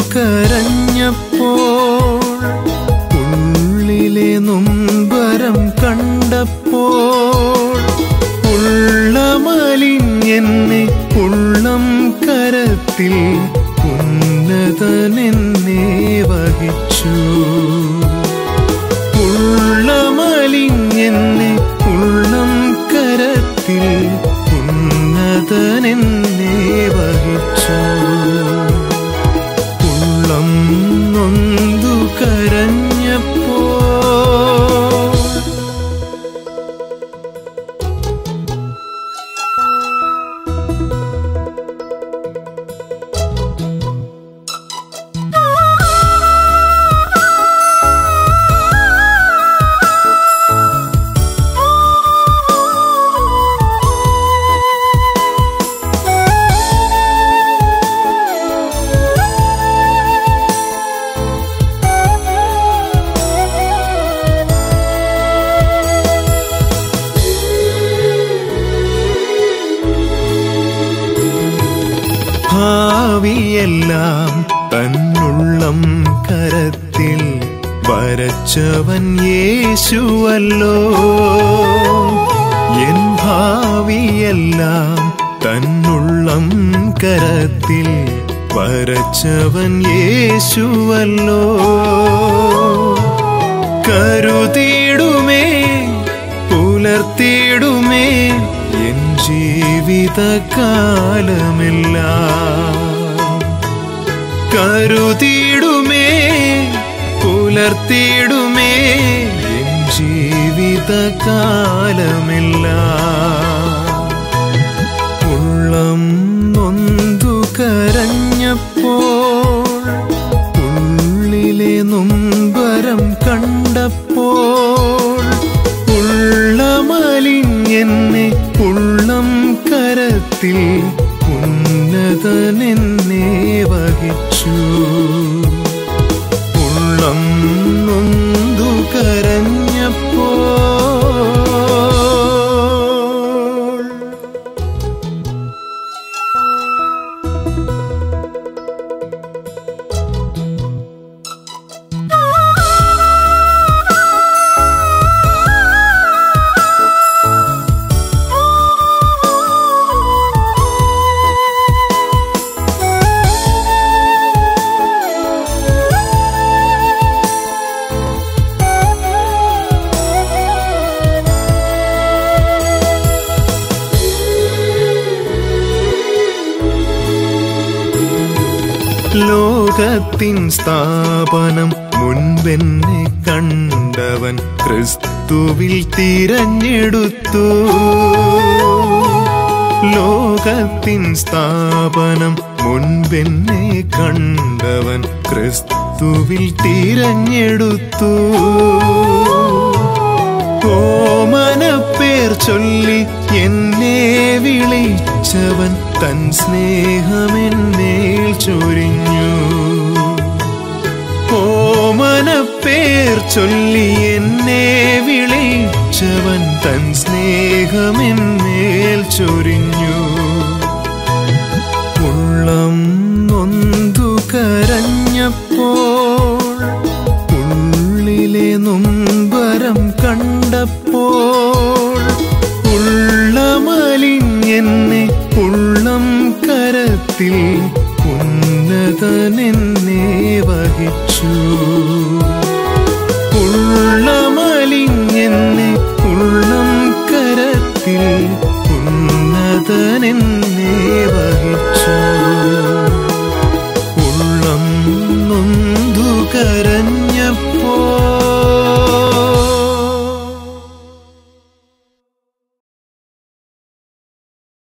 കരഞ്ഞപ്പോൾ ഉള്ളിലെ നൊമ്പരം കണ്ടപ്പോൾ ഉള്ളമലിഞ്ഞെന്നെ ഉള്ളം കരത്തിൽ ഉന്നതനെന്നെ വഹിച്ചു ഉള്ളമലിഞ്ഞെന്നെ ഉള്ളം കരത്തിൽ ഉന്നതനെന്നെ വഹിച്ചു ഉള്ളം നൊന്തു കരഞ്ഞപ്പോ ഭാവിയെല്ലാം തന്നുള്ളം കരത്തിൽ വരച്ചവൻ യേശുവല്ലോ എൻ ഭാവിയെല്ലാം തന്നുള്ളം കരത്തിൽ വരച്ചവൻ യേശുവല്ലോ കരുതിയിടുമേ പുലർത്തിയിടുമേ എൻ ജീവിതകാലമെല്ലാം കരുതിയിടുമേ പുലർത്തിയിടുമേ എൻ ജീവിതകാലമെല്ലാം ഉള്ളം നൊന്തു കരഞ്ഞപ്പോൾ ഉള്ളിലെ നൊമ്പരം കണ്ടപ്പോൾ ഉള്ളമലിഞ്ഞെന്നെ ഉള്ളം കരത്തിൽ ഉന്നതനെന്നെ വഹിച്ചു ഉള്ളം നൊന്തു കരഞ്ഞപ്പോൾ ലോകത്തിൻ സ്ഥാപനം മുൻപെന്നെ കണ്ടവൻ ക്രിസ്തുവിൽ തിരഞ്ഞെടുത്തു ലോകത്തിൻ സ്ഥാപനം മുൻപെന്നെ കണ്ടവൻ ക്രിസ്തുവിൽ തിരഞ്ഞെടുത്തു ഓമന പേർ ചൊല്ലി എന്നെ വിളിച്ചവൻ തൻ സ്നേഹമെന്നേൽ ചൊരിഞ്ഞു ഓമന പേർ ചൊല്ലി എന്നെ വിളിച്ചവൻ തൻ സ്നേഹമെന്നേൽ ചൊരിഞ്ഞു ഉള്ളം നൊന്തു കരഞ്ഞപ്പോൾ ഉള്ളിലെ നൊമ്പരം കണ്ടപ്പോൾ ഉള്ളമലിഞ്ഞെന്നെ ഉള്ളം കരത്തിൽ ഉന്നതനെന്നെ വഹിച്ചു ഉള്ളമലിഞ്ഞെന്നെ ഉള്ളം കരത്തിൽ ഉന്നതനെന്നെ വഹിച്ചു ഉള്ളം നൊന്തു കര